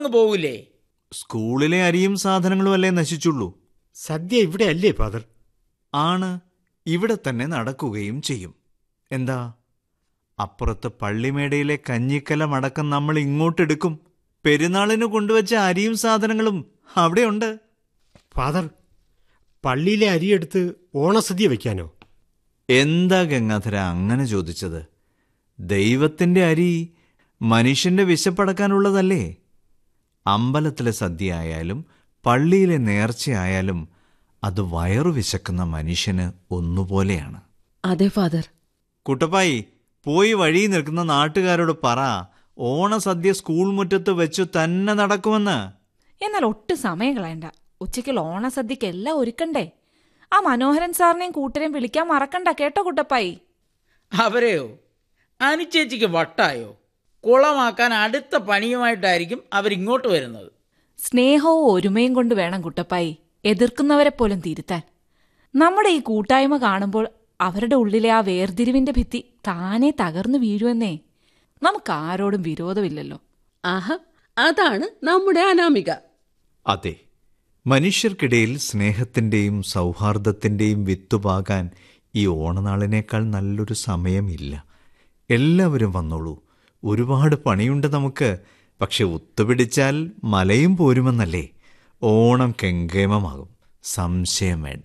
അങ്ങ് പോകൂലേ സ്കൂളിലെ അരിയും സാധനങ്ങളും അല്ലേ നശിച്ചുള്ളൂ സദ്യ ഇവിടെ അല്ലേ ഫാദർ ആണ് ഇവിടെ തന്നെ നടക്കുകയും ചെയ്യും എന്താ അപ്പുറത്ത് പള്ളിമേടയിലെ കഞ്ഞിക്കലമടക്കം നമ്മൾ ഇങ്ങോട്ടെടുക്കും പെരുന്നാളിന് കൊണ്ടുവച്ച അരിയും സാധനങ്ങളും അവിടെയുണ്ട് ഫാദർ പള്ളിയിലെ അരിയെടുത്ത് ഓണസദ്യ വെക്കാനോ എന്താ ഗംഗാധര അങ്ങനെ ചോദിച്ചത് ദൈവത്തിന്റെ അരി മനുഷ്യന്റെ വിശപ്പടക്കാനുള്ളതല്ലേ അമ്പലത്തിലെ സദ്യ ആയാലും പള്ളിയിലെ നേർച്ചയായാലും അത് വയറു വിശക്കുന്ന മനുഷ്യന് ഒന്നുപോലെയാണ് അതെ ഫാദർ കുട്ടപ്പായി പോയി വഴി നിൽക്കുന്ന നാട്ടുകാരോട് പറ ഓണസദ്യ സ്കൂൾ മുറ്റത്ത് വെച്ചു തന്നെ നടക്കുമെന്ന് എന്നാൽ ഒട്ടും സമയം കളയണ്ട ഉച്ചയ്ക്കുള്ള ഓണസദ്യക്ക് എല്ലാം ഒരുക്കണ്ടേ ആ മനോഹരൻ സാറിനെയും കൂട്ടരെയും വിളിക്കാൻ മറക്കണ്ട കേട്ടോ കുട്ടപ്പായി അവരെയോ അനുചേച്ചിക്ക് വട്ടായോ കുളമാക്കാൻ അടുത്ത പണിയുമായിട്ടായിരിക്കും അവരിങ്ങോട്ട് വരുന്നത് സ്നേഹവും ഒരുമയും കൊണ്ട് വേണം കുട്ടപ്പായി എതിർക്കുന്നവരെ പോലും തിരുത്താൻ നമ്മുടെ ഈ കൂട്ടായ്മ കാണുമ്പോൾ അവരുടെ ഉള്ളിലെ ആ വേർതിരിവിന്റെ ഭിത്തി താനെ തകർന്നു വീഴുമെന്നേ നമുക്ക് ആരോടും വിരോധമില്ലല്ലോ ആഹാ അതാണ് നമ്മുടെ അനാമിക അതെ മനുഷ്യർക്കിടയിൽ സ്നേഹത്തിൻ്റെയും സൗഹാർദ്ദത്തിൻ്റെയും വിത്തുപാകാൻ ഈ ഓണനാളിനേക്കാൾ നല്ലൊരു സമയമില്ല എല്ലാവരും വന്നോളൂ ഒരുപാട് പണിയുണ്ട് നമുക്ക് പക്ഷെ ഒത്തുപിടിച്ചാൽ മലയും പോരുമെന്നല്ലേ ഓണം കെങ്കേമമാകും സംശയം വേണ്ട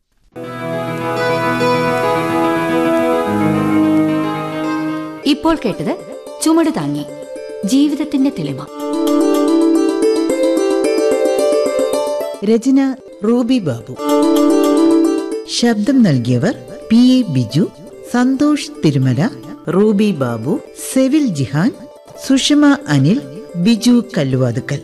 ഇപ്പോൾ കേട്ടത് ചുമട് താങ്ങി ജീവിതത്തിന്റെ തെളിമ രചന റൂബി ബാബു ശബ്ദം നൽകിയവർ പി എ ബിജു സന്തോഷ് തിരുമല റൂബി ബാബു സെവിൽ ജിഹാൻ സുഷമ അനിൽ ബിജു കല്ലുവാതുക്കൽ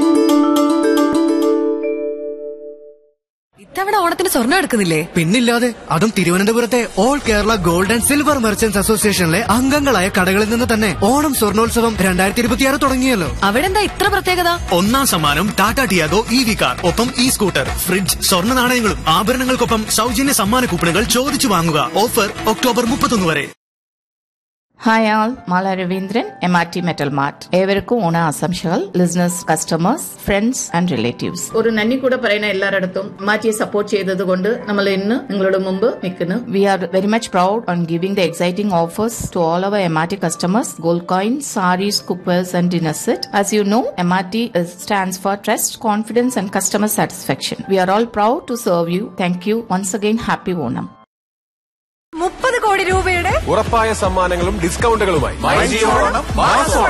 ഇത്തവണ ഓണത്തിന് സ്വർണ്ണം എടുക്കുന്നില്ലേ പിന്നില്ലാതെ അതും തിരുവനന്തപുരത്തെ all Kerala gold and silver merchants അസോസിയേഷനിലെ അംഗങ്ങളായ കടകളിൽ നിന്ന് തന്നെ ഓണം സ്വർണോത്സവം രണ്ടായിരത്തി ഇരുപത്തിയാറ് തുടങ്ങിയല്ലോ അവിടെ എന്താ ഇത്ര പ്രത്യേകത ഒന്നാം സമ്മാനം Tata Tiago E V car ഒപ്പം ഇ സ്കൂട്ടർ ഫ്രിഡ്ജ് സ്വർണ്ണ നാണയങ്ങളും ആഭരണങ്ങൾക്കൊപ്പം സൗജന്യ സമ്മാന കൂപ്പണുകൾ ചോദിച്ചു വാങ്ങുക ഓഫർ ഒക്ടോബർ മുപ്പത്തൊന്ന് വരെ hi all Mala Raveendran M R T metal mart ഏവർക്കും ഓണ ആശംസകൾ listeners customers friends and relatives ഒരു നന്ദി കൂടെ പറയുന്ന എല്ലാരിടത്തും മാറ്റിയെ സപ്പോർട്ട് ചെയ്തത് കൊണ്ട് നമ്മൾ ഇന്ന് നിങ്ങളുടെ മുമ്പ് നിൽക്കുന്നു we are very much proud on giving the exciting offers to all our M R T customers gold coins saris cookers and dinner set as you know M R T stands for trust confidence and customer satisfaction we are all proud to serve you thank you once again happy Onam മുപ്പത് കോടി രൂപയുടെ ഉറപ്പായ സമ്മാനങ്ങളും ഡിസ്കൗണ്ടുകളുമായി